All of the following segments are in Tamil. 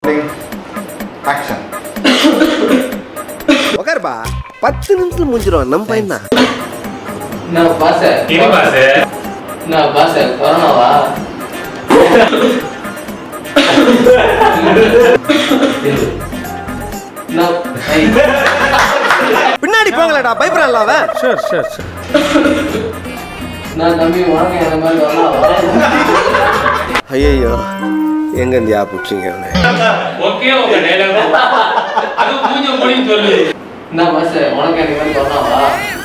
ஆக்ஷன் உக்காருப்பா பத்து நிமிஷத்துல முடிஞ்சிடும் நம்ம பையன் தான் நான் பாச இது பாஸ் நான் பாச கொரோனாவா நான் ஐய், பின்னாடி போங்களேடா பயப்படல அவன் ஷூர் ஷூர் ஷூர் நான் தம்பி வணக்கம் இந்த மாதிரி கொரோனாவா ஐயோ எங்க இருந்து யா பிடிச்சிங்க ஓகே உங்க டைலாக் அது மூஞ்ச மூடி சொல்லு நான் பாச வணக்கம் இந்த மாதிரி கொரோனாவா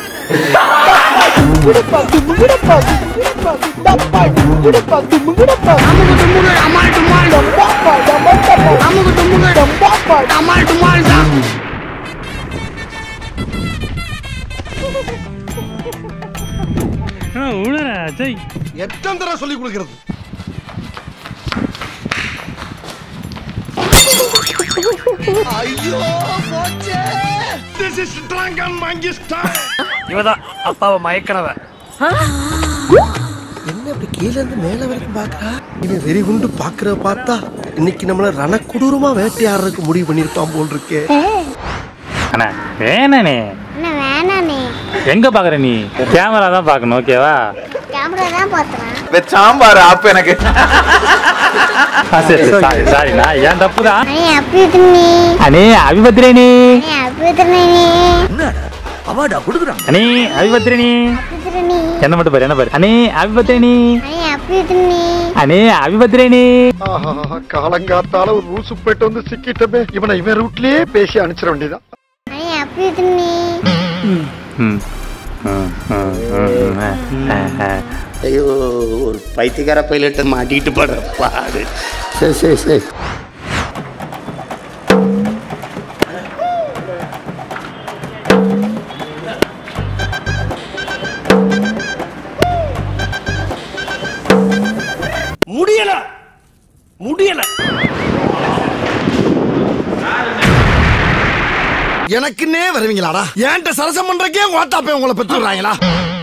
ஆ விடுறா அஜய் எத்தனை தடவை சொல்லி கொடுக்கறது இவதான் அப்பாவை மயக்கனவ என்ன இப்படி கீழ இருந்து மேல வரைக்கும் பாக்குறா இவன் வெறி குண்டு பாக்குற பார்த்தா இன்னைக்கு நம்மள ரணக்குடூரமா வேட்டையாடுறதுக்கு முடிவு பண்ணிருப்பான் போல் இருக்கே அண்ணா வேணானே அண்ணா வேணாண்ணே எங்க பாக்குற நீ கேமரா தான் பார்க்கணும் ஓகேவா கேமரா தான் பார்த்துறேன் இந்த சாம்பார் ஆப்பு எனக்கு ஆ, சரி சாரி சாரி நான் ஏன் தப்பு தான் அண்ணே அப்படி திருநீ அண்ணே அபிபத்ரேனி அண்ணே அப்படி திருநீ அவாடா கொடுக்குறான் அண்ணே அபிபத்ரேனி அப்படி திருநீ என்ன மட்டும் பாரு என்ன பாரு அண்ணே அபிபத்ரேனி அண்ணே அப்படி திருநீ அண்ணே அபிபத்ரேனி காலங்காத்தால ஒரு ரூசு போயிட்டு வந்து சிக்கிட்டமே இவனை இவன் ரூட்லயே பேசி அனுப்பிச்சிட வேண்டியதான் அண்ணே அப்படி திருநீ ம் ம், ம், ம், ம், ஆ, ஆ, ஆ. ஐயோ ஒரு பைத்தியக்கார பைலட்டை மாட்டிக்கிட்டு படுற பாடு சரி சரி சரி முடியல முடியல எனக்குன்னே வருவீங்களாடா ஏன்ட்ட சரசம் பண்றக்கே ஓட்டாப்பே உங்களை பெற்று விடுறாங்களா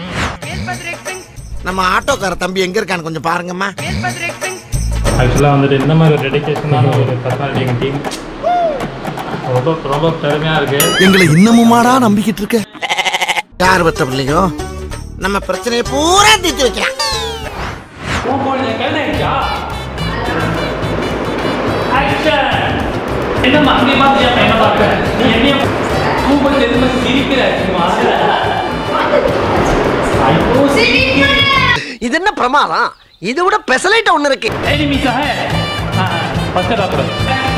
நம்ம ஆட்டோக்கார தம்பி எங்க இருக்கான்னு கொஞ்சம் பாருங்கம்மா ஆக்சுவலாக வந்துட்டு இந்த மாதிரி ஒரு டெடிக்கேஷனான ஒரு பர்சனாலிட்டி எங்கள் டீம் ரொம்ப ரொம்ப பெருமையாக இருக்குது எங்களை இன்னமுமாடா நம்பிக்கிட்டு இருக்க யார் பத்த பிள்ளைங்க நம்ம பிரச்சனையை பூரா தீர்த்து வைக்கலாம் என்னம்மா அங்கே பார்த்து என்ன பார்க்க நீ என்னைய கூப்பிட்டு எதுவுமே சிரிக்கிற சும்மா ஐயோ இது என்ன பிரமாதம் இதை விட பெசலைட்ட ஒண்ணு இருக்கு எனிமிஸாக ஃபஸ்ட் டாக்டர்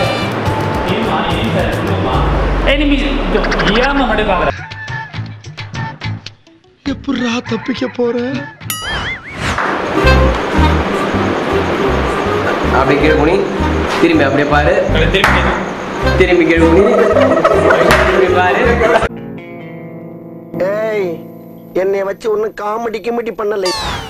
எனிமிஸ் ஏமா மட்டும் பார்க்குறேன் எப்படிரா தப்பிக்க போற அப்படி கீழே குனி திரும்பி அப்படியே பாரு திருப்பி திரும்பி கீழே குனி திரும்பி பாரு ஏய் என்னை வச்சு ஒன்னும் காமெடி கிமெடி பண்ணல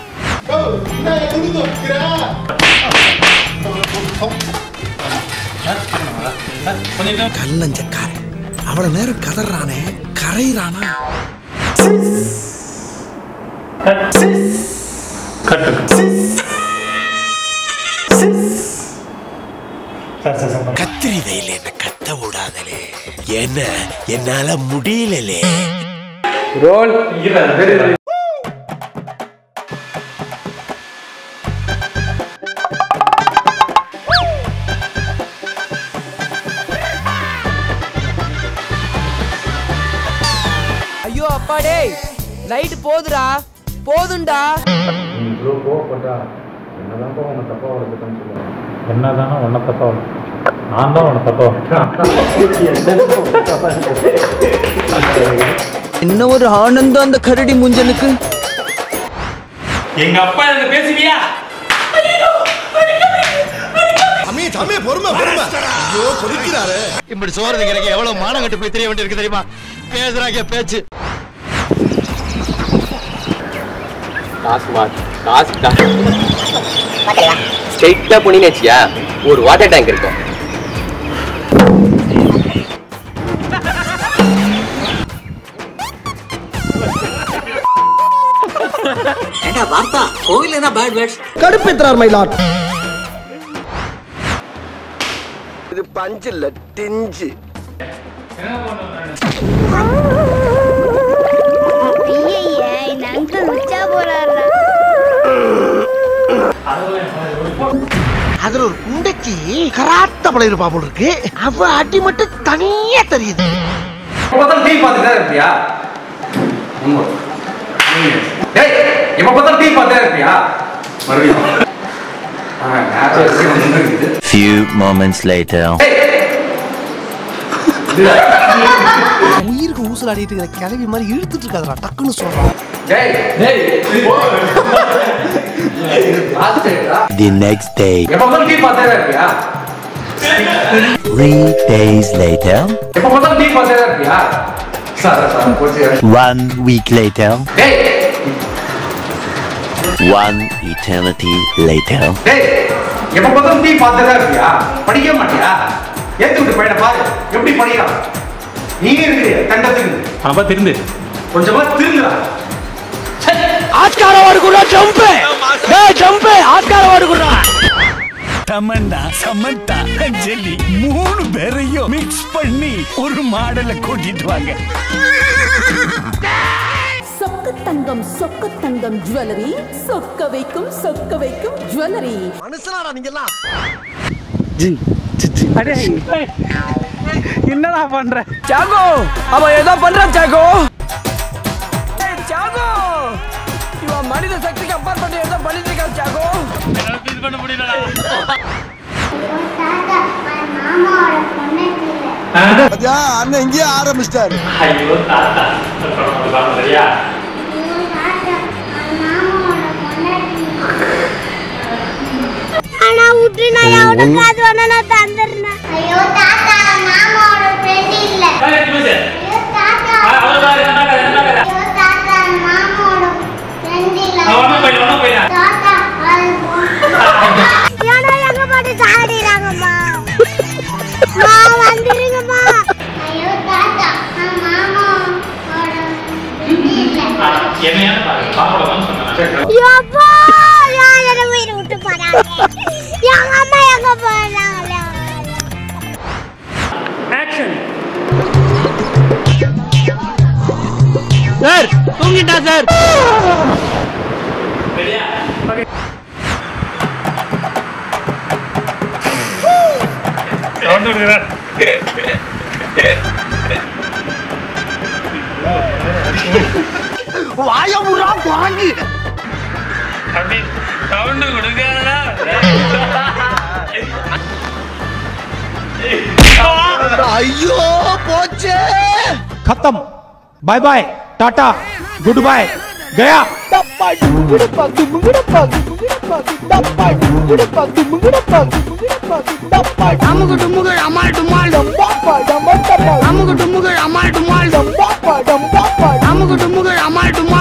கல்லஞ்சக்காரன் அவ்வளவு நேரம் கதறானே கரையிறானா கட்டு கத்திரி வெயில் என்ன கத்த விடாதலே என்ன என்னால முடியலலே ரோல் ஐயோ அப்பா டேய் லைட் போதுடா போதும்டா இவ்வளோ கோவப்பட்டா என்னதான் உன்னை தப்பா வளர்த்துட்டேன்னு சொல்லுவேன் என்னதானே உன்னை தப்பா வளர்த்து நான் தான் உன்னை தப்பா என்ன ஒரு ஆனந்தம் அந்த கரடி முஞ்சனுக்கு எங்க அப்பா எனக்கு பேசுவியா தம்பி தம்பி பொறுமை பொறுமை ஐயோ கொதிக்கிறாரு இப்படி சோறு திங்கிறக்கு எவ்வளவு மானம் கட்டு போய் தெரிய வேண்டியிருக்கு தெரியுமா பேசுறாங்க பேச்சு காசு மாத்து காசு காசு ஸ்ட்ரைட்டா போனீங்கன்னு வச்சியா ஒரு வாட்டர் டேங்க் இருக்கும் கடுப்பேத்துறார் மயிலாட் இது பஞ்சு இல்ல டிஞ்சு ஐயய்ய இந்த அங்கிள் உச்சா போறாரு அதுல ஒரு குண்டைக்கு கராத்த பழைய இருப்பா போல இருக்கு அவ அடி மட்டும் தனியா தெரியுது எப்ப பார்த்தாலும் டிவி பார்த்துட்டே இருப்பியா உண்மை. டேய் எப்ப பார்த்தாலும் டிவி பார்த்துட்டே இருப்பியா மறுபடியும் ஆ, natural scene வந்து இருக்குது. Few moments later. உயிருக்கு ஊசலாடிட்டு இருக்கிற கிளவி மாதிரி இழுத்துட்டு இருக்காதடா டக்குன்னு சொல்றான் டேய் டேய் last time டா. The next day. எப்ப பார்த்தாலும் டிவி பார்த்துட்டே இருப்பியா Three days later. எப்ப பார்த்தாலும் டிவி பார்த்துட்டே இருப்பியா சார் சார் போச்சு One week later. டேய் One eternity later. டேய் எப்ப பார்த்தாலும் டிவி பார்த்துட்டே இருப்பியா படிக்க மாட்டியா ஏத்து விட்டு பையனை பாரு எப்படி படிக்கிறான் நீ இருக்கிறிய கண்டத்துக்கு அப்ப திருந்து கொஞ்சமா திருந்துடா ஆஸ்கார வாடுக்குறா ஜம்ப் ஏய் ஜம்ப் ஆஸ்கார வாடுக்குறா தமன்னா சமந்தா அஞ்சலி மூணு பேரையும் மிக்ஸ் பண்ணி ஒரு மாடலை கூட்டிட்டு வாங்க சொக்க தங்கம் சொக்க தங்கம் ஜுவல்லரி சொக்க வைக்கும் சொக்க வைக்கும் ஜுவல்லரி மனுஷனாடா நீங்க எல்லாம் என்னடா பண்ற சாகோ அவன் ஏதோ பண்றான் சாகோ ஏய், சாகோ இவன் மனித சக்திக்கு அப்பாற்பட்டு ஏதோ பண்ணிட்டு இருக்கான் சாகோ ஃபீல் பண்ண முடியலடா தாத்தா மாமாவோட பொண்ணு பாத்தியா அண்ணன் இங்கேயே ஆரம்பிச்சிட்டாரு ஐயோ தாத்தா சரியா ஆனா விட்டு நான் எவ்வளவு காசு வேணா நான் தந்துடுறேன் ஐயோ தாத்தா மாமாவோட ஃப்ரெண்ட் இல்ல ஐயோ தாத்தா ஐயோ தாத்தா மாமாவோட ஃப்ரெண்ட் இல்ல தாத்தா ஏன்னா எங்க பாட்டு சாடிறாங்கம்மா மா வந்துருங்கம்மா ஐயோ தாத்தா நான் மாமாவோட ஃப்ரெண்ட் இல்ல என்னையான பாரு பாப்போட வந்து சொன்னேன் யப்பா நான் என்ன வீடு விட்டு போறாங்க எங்க அம்மா எங்க போறாங்க ஆக்ஷன் சார் தூங்கிட்டா சார் ரெடியா ஓகே சவுண்ட் விடுறா வாய முறா குரங்கு அப்படி சவுண்ட் கொடுக்காதடா ஐயோ போச்சே खत्म bye bye tata goodbye गया அமுகு டுமுகு அமால் டுமால் அமுகு டுமுகு அமால் டுமால் அமுகு டுமுகு அமால் டுமால்